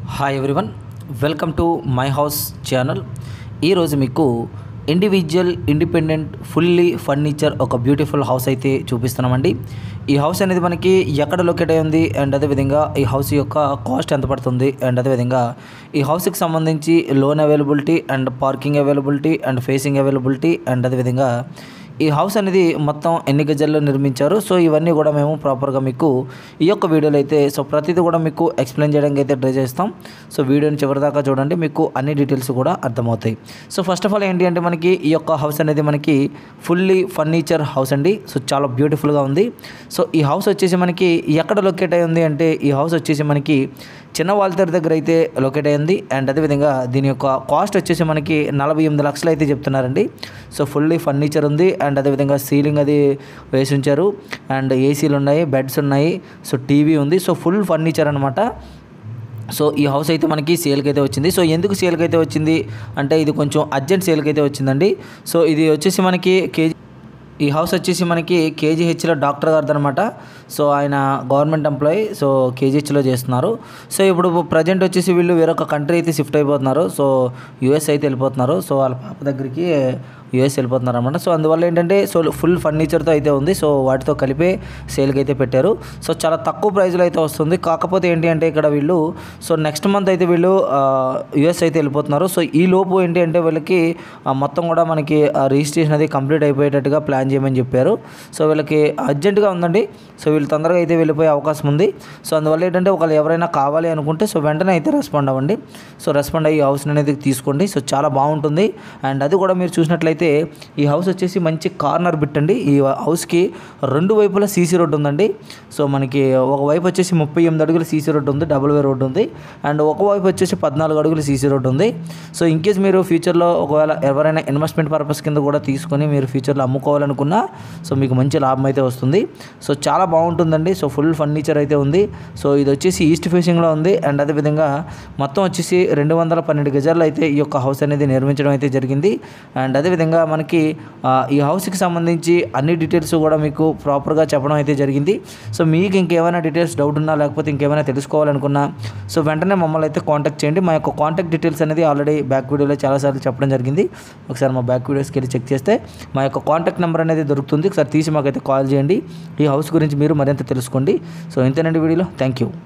hi everyone welcome to my house channel ఈరోజు మీకు individual independent fully furniture ఒక beautiful house అయితే చూపిస్తున్నామండి ఈ హౌస్ అనేది మనకి ఎక్కడ లొకేట్ అయి ఉంది అండ్ అదేవిధంగా ఈ హౌస్ యొక్క కాస్ట్ ఎంత పడుతుంది అండ్ అదేవిధంగా ఈ హౌస్కి సంబంధించి loan availability and parking availability and facing availability and అదేవిధంగా ఈ హౌస్ అనేది మొత్తం ఎన్ని గజల్లో నిర్మించారు సో ఇవన్నీ కూడా మేము ప్రాపర్గా మీకు ఈ యొక్క వీడియోలో అయితే సో ప్రతిదీ కూడా మీకు ఎక్స్ప్లెయిన్ చేయడానికి అయితే ట్రై చేస్తాం సో వీడియోని చివరిదాకా చూడండి మీకు అన్ని డీటెయిల్స్ కూడా అర్థమవుతాయి సో ఫస్ట్ ఆఫ్ ఆల్ ఏంటి అంటే మనకి ఈ యొక్క హౌస్ అనేది మనకి ఫుల్లీ ఫర్నిచర్ హౌస్ అండి సో చాలా బ్యూటిఫుల్గా ఉంది సో ఈ హౌస్ వచ్చేసి మనకి ఎక్కడ లొకేట్ అయి ఉంది అంటే ఈ హౌస్ వచ్చేసి మనకి చిన్న వాల్తేరు దగ్గర అయితే లొకేట్ అయింది అండ్ అదేవిధంగా దీని యొక్క కాస్ట్ వచ్చేసి మనకి నలభై ఎనిమిది లక్షలు అయితే చెప్తున్నారండి సో ఫుల్లీ ఫర్నిచర్ ఉంది అండ్ అదేవిధంగా సీలింగ్ అది వేసి ఉంచారు అండ్ ఏసీలు ఉన్నాయి బెడ్స్ ఉన్నాయి సో టీవీ ఉంది సో ఫుల్ ఫర్నిచర్ అనమాట సో ఈ హౌస్ అయితే మనకి సేల్కి అయితే వచ్చింది సో ఎందుకు సేల్కి అయితే వచ్చింది అంటే ఇది కొంచెం అర్జెంట్ సేల్కి అయితే వచ్చిందండి సో ఇది వచ్చేసి మనకి కేజీ ఈ హౌస్ వచ్చేసి మనకి కేజీహెచ్లో డాక్టర్ గారిది అనమాట సో ఆయన గవర్నమెంట్ ఎంప్లాయీ సో కేజీహెచ్లో చేస్తున్నారు సో ఇప్పుడు ప్రజెంట్ వచ్చేసి వీళ్ళు వేరొక కంట్రీ అయితే షిఫ్ట్ అయిపోతున్నారు సో యూఎస్ అయితే వెళ్ళిపోతున్నారు సో వాళ్ళ పాప దగ్గరికి యూఎస్ వెళ్ళిపోతున్నారు అనమాట సో అందువల్ల ఏంటంటే సో ఫుల్ ఫర్నిచర్తో అయితే ఉంది సో వాటితో కలిపే సేల్కి అయితే పెట్టారు సో చాలా తక్కువ ప్రైస్లో అయితే వస్తుంది కాకపోతే ఏంటి అంటే ఇక్కడ వీళ్ళు సో నెక్స్ట్ మంత్ అయితే వీళ్ళు యూఎస్ అయితే వెళ్ళిపోతున్నారు సో ఈ లోపు ఏంటి అంటే వీళ్ళకి ఆ, మొత్తం కూడా మనకి రిజిస్ట్రేషన్ అది కంప్లీట్ అయిపోయేటట్టుగా ప్లాన్ చేయమని చెప్పారు సో వీళ్ళకి అర్జెంటుగా ఉందండి సో వీళ్ళు తొందరగా అయితే వెళ్ళిపోయే అవకాశం ఉంది సో అందువల్ల ఏంటంటే ఒకళ్ళు ఎవరైనా కావాలి అనుకుంటే సో వెంటనే అయితే రెస్పాండ్ అవ్వండి సో రెస్పాండ్ అయ్యి హౌస్ అనేది తీసుకోండి సో చాలా బాగుంటుంది అండ్ అది కూడా మీరు చూసినట్లయితే ఈ హౌస్ వచ్చేసి మంచి కార్నర్ బిట్ అండి ఈ హౌస్కి రెండు వైపులా సీసీ రోడ్డు ఉందండి సో మనకి ఒక వైపు వచ్చేసి ముప్పై ఎనిమిది అడుగుల సీసీ రోడ్డు ఉంది డబుల్ వే రోడ్డు ఉంది అండ్ ఒక వైపు వచ్చేసి పద్నాలుగు అడుగుల సీసీ రోడ్డు ఉంది సో ఇన్ కేస్ మీరు ఫ్యూచర్లో ఒకవేళ ఎవరైనా ఇన్వెస్ట్మెంట్ పర్పస్ కింద కూడా తీసుకొని మీరు ఫ్యూచర్లో అమ్ముకోవాలనుకున్నా సో మీకు మంచి లాభం అయితే వస్తుంది సో చాలా బాగుంటుందండి సో ఫుల్ ఫర్నిచర్ అయితే ఉంది సో ఇది వచ్చేసి ఈస్ట్ ఫేసింగ్లో ఉంది అండ్ అదేవిధంగా మొత్తం వచ్చేసి రెండు వందల పన్నెండు గజాల్లో అయితే ఈ యొక్క హౌస్ అనేది నిర్మించడం అయితే జరిగింది అండ్ అదేవిధంగా మనకి ఆ, ఈ హౌస్కి సంబంధించి అన్ని డీటెయిల్స్ కూడా మీకు ప్రాపర్గా చెప్పడం అయితే జరిగింది సో మీకు ఇంకేమైనా డీటెయిల్స్ డౌట్ ఉన్నా లేకపోతే ఇంకేమైనా తెలుసుకోవాలనుకున్నా సో వెంటనే మమ్మల్ని అయితే కాంటాక్ట్ చేయండి మా యొక్క కాంటాక్ట్ డీటెయిల్స్ అనేది ఆల్రెడీ బ్యాక్ వీడియోలో చాలాసార్లు చెప్పడం జరిగింది ఒకసారి మా బ్యాక్ వీడియోస్కి వెళ్ళి చెక్ చేస్తే మా యొక్క కాంటాక్ట్ నెంబర్ అనేది దొరుకుతుంది ఒకసారి తీసి మాకైతే కాల్ చేయండి ఈ హౌస్ గురించి మీరు మరింత తెలుసుకోండి సో ఇంతేనండి వీడియోలో థ్యాంక్ యూ